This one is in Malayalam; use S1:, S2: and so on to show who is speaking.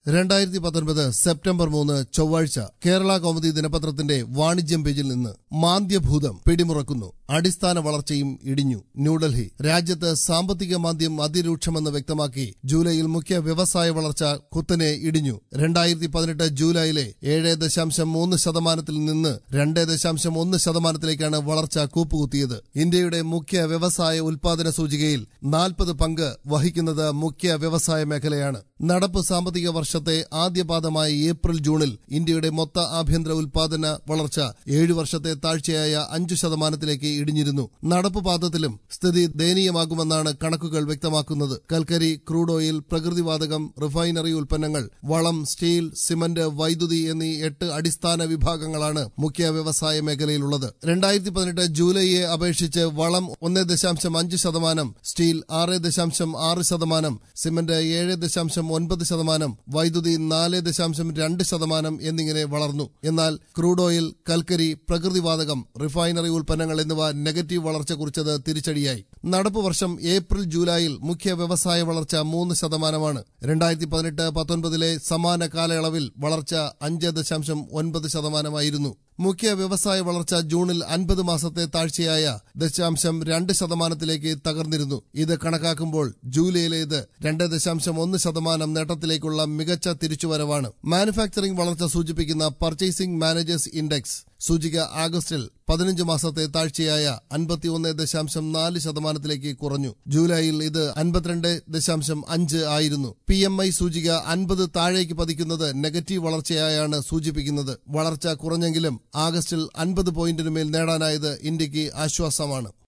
S1: രണ്ടായിരത്തി പത്തൊൻപത് സെപ്റ്റംബർ മൂന്ന് ചൊവ്വാഴ്ച കേരള കൗമുദി ദിനപത്രത്തിന്റെ വാണിജ്യം പേജിൽ നിന്ന് മാന്ദ്യഭൂതം പിടിമുറക്കുന്നു അടിസ്ഥാന വളർച്ചയും ഇടിഞ്ഞു ന്യൂഡൽഹി രാജ്യത്ത് സാമ്പത്തിക മാന്ദ്യം അതിരൂക്ഷമെന്ന് വ്യക്തമാക്കി ജൂലൈയിൽ മുഖ്യ വ്യവസായ വളർച്ച കുത്തനെ ഇടിഞ്ഞു രണ്ടായിരത്തി പതിനെട്ട് ജൂലൈയിലെ ഏഴ് ദശാംശം മൂന്ന് ശതമാനത്തിൽ നിന്ന് രണ്ട് ദശാംശം ഒന്ന് ശതമാനത്തിലേക്കാണ് വളർച്ച കൂപ്പുകുത്തിയത് ഇന്ത്യയുടെ മുഖ്യ വ്യവസായ ഉൽപാദന സൂചികയിൽ നാൽപ്പത് പങ്ക് വഹിക്കുന്നത് മുഖ്യ വ്യവസായ മേഖലയാണ് നടപ്പ് സാമ്പത്തിക വർഷത്തെ ആദ്യപാദമായ ഏപ്രിൽ ജൂണിൽ ഇന്ത്യയുടെ മൊത്ത ആഭ്യന്തര ഉൽപാദന വളർച്ച ഏഴു വർഷത്തെ താഴ്ചയായ അഞ്ചു ശതമാനത്തിലേക്ക് ഇടിഞ്ഞിരുന്നു നടപ്പ് പാദത്തിലും സ്ഥിതി ദയനീയമാകുമെന്നാണ് കണക്കുകൾ വ്യക്തമാക്കുന്നത് കൽക്കരി ക്രൂഡ് ഓയിൽ പ്രകൃതിവാതകം റിഫൈനറി ഉൽപ്പന്നങ്ങൾ വളം സ്റ്റീൽ സിമന്റ് വൈദ്യുതി എന്നീ എട്ട് അടിസ്ഥാന വിഭാഗങ്ങളാണ് മുഖ്യ വ്യവസായ മേഖലയിലുള്ളത് രണ്ടായിരത്തി പതിനെട്ട് ജൂലൈയെ അപേക്ഷിച്ച് വളം ഒന്ന് ദശാംശം അഞ്ച് ശതമാനം സ്റ്റീൽ ആറ് ദശാംശം ആറ് ശതമാനം സിമന്റ് ഏഴ് ദശാംശം ഒൻപത് ശതമാനം വൈദ്യുതി നാല് ദശാംശം രണ്ട് ശതമാനം എന്നിങ്ങനെ വളർന്നു എന്നാൽ ക്രൂഡ് ഓയിൽ കൽക്കരി പ്രകൃതിവാതകം റിഫൈനറി ഉൽപ്പന്നങ്ങൾ എന്നിവ നെഗറ്റീവ് വളർച്ച കുറിച്ചത് തിരിച്ചടിയായി നടപ്പ് വർഷം ഏപ്രിൽ ജൂലൈയിൽ മുഖ്യ വ്യവസായ വളർച്ച മൂന്ന് ശതമാനമാണ് രണ്ടായിരത്തി പതിനെട്ട് പത്തൊൻപതിലെ സമാന കാലയളവിൽ വളർച്ച അഞ്ച് ദശാംശം ഒൻപത് ശതമാനമായിരുന്നു മുഖ്യ വ്യവസായ വളർച്ച ജൂണിൽ അൻപത് മാസത്തെ താഴ്ചയായ ദശാംശം രണ്ട് ശതമാനത്തിലേക്ക് തകർന്നിരുന്നു ഇത് കണക്കാക്കുമ്പോൾ ജൂലൈയിലേത് രണ്ട് ദശാംശം ഒന്ന് ശതമാനം നേട്ടത്തിലേക്കുള്ള മികച്ച തിരിച്ചുവരവാണ് മാനുഫാക്ചറിംഗ് വളർച്ച സൂചിപ്പിക്കുന്ന പർച്ചേസിംഗ് മാനേജേഴ്സ് ഇൻഡെക്സ് സൂചിക ആഗസ്റ്റിൽ പതിനഞ്ച് മാസത്തെ താഴ്ചയായ അൻപത്തിയൊന്ന് ദശാംശം നാല് ശതമാനത്തിലേക്ക് കുറഞ്ഞു ജൂലൈയിൽ ഇത് അൻപത്തിരണ്ട് ദശാംശം അഞ്ച് ആയിരുന്നു പി എം ഐ സൂചിക അൻപത് താഴേക്ക് പതിക്കുന്നത് നെഗറ്റീവ് വളർച്ചയായാണ് സൂചിപ്പിക്കുന്നത് വളർച്ച കുറഞ്ഞെങ്കിലും ആഗസ്റ്റിൽ അൻപത് പോയിന്റിനുമേൽ നേടാനായത് ഇന്ത്യക്ക് ആശ്വാസമാണ്